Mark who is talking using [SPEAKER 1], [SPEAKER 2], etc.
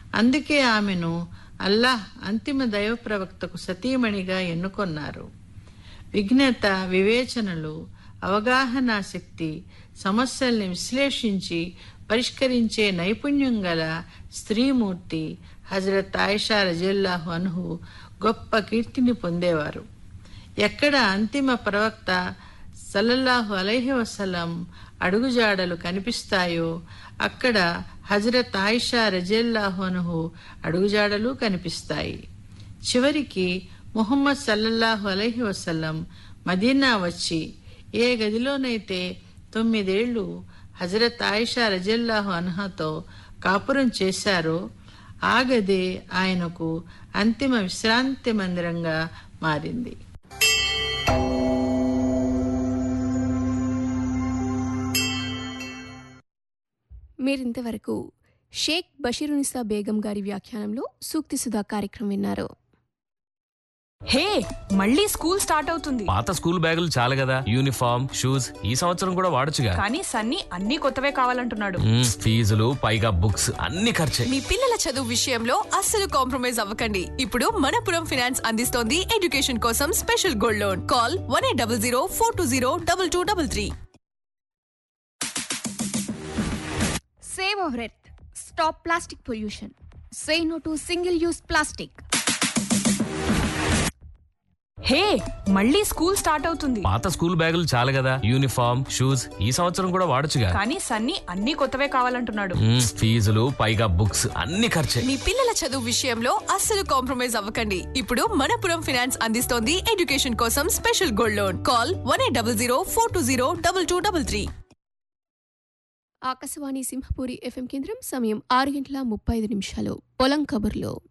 [SPEAKER 1] అందుకే ఆమెను అల్లాహ్ అంతిమ దైవ ప్రవక్తకు సతీమణిగా ఎన్నుకొన్నారు విఘ్నత వివేచనలు అవగాహన శక్తి సమస్యల్ని విశ్లేషించి పరిష్కరించే నైపుణ్యం గల స్త్రీమూర్తి హజరత్ ఆయిషా రజల్లాహు అన్హు గొప్ప కీర్తిని పొందేవారు ఎక్కడ అంతిమ ప్రవక్త సల్లల్లాహు అలైహి వసలం అడుగుజాడలు కనిపిస్తాయో అక్కడ హజరత్ ఆయిషా రజల్లాహు అన్హు అడుగుజాడలు కనిపిస్తాయి చివరికి ముహమ్మద్ సల్లల్లాహు అలైహి వసల్లం మదీనా వచ్చి ఏ గదిలోనైతే తొమ్మిదేళ్లు హజరత్ ఆయిషా రజల్లాహు అన్హాతో కాపురం చేశారో ఆ గదే ఆయనకు అంతిమ విశ్రాంతి మందిరంగా మారింది
[SPEAKER 2] మీరింతవరకు షేక్ బషీరునిసా బేగం గారి వ్యాఖ్యానంలో సూక్తి సుధా కార్యక్రమం విన్నారు
[SPEAKER 3] హే మళ్ళీ స్కూల్ స్టార్ట్ అవుతుంది
[SPEAKER 4] పాత స్కూల్ బ్యాగులు చాలు కదా యూనిఫామ్ షూస్ ఈ సంవత్సరం కూడా వాడొచ్చుగా
[SPEAKER 3] కానీ సన్నీ అన్ని కొత్తవే కావాలంటున్నాడు
[SPEAKER 4] మ్మ్, ఫీజులు పైగా బుక్స్ అన్ని ఖర్చే
[SPEAKER 5] మీ పిల్లల చదువు విషయంలో అస్సలు కాంప్రమైజ్ అవ్వకండి ఇప్పుడు మనపురం ఫినాన్స్ అందిస్తోంది ఎడ్యుకేషన్ కోసం special gold loan call one eight double zero four two zero double two double three
[SPEAKER 2] save our earth stop plastic pollution say no to single use plastic
[SPEAKER 3] hey మళ్ళీ school start అవుతుంది
[SPEAKER 4] పాత school బ్యాగులు చాలు కదా uniform shoes ఈ సంవత్సరం కూడా వాడొచ్చుగా
[SPEAKER 3] కానీ సన్నీ అన్ని కొత్తవే కావాలంటున్నాడు
[SPEAKER 4] మ్మ్, ఫీజులు పైగా బుక్స్ అన్ని ఖర్చే
[SPEAKER 5] మీ పిల్లల చదువు విషయంలో అస్సలు కాంప్రమైజ్ అవ్వకండి ఇప్పుడు మనపురం ఫినాన్స్ అందిస్తోంది ఎడ్యుకేషన్ కోసం special gold loan call one eight double zero four two zero double two double three
[SPEAKER 2] Akashvani Simhapuri FM కేంద్రం సమయం ఆరు గంటల ముప్పై ఐదు నిమిషాలు పొలం కబుర్లో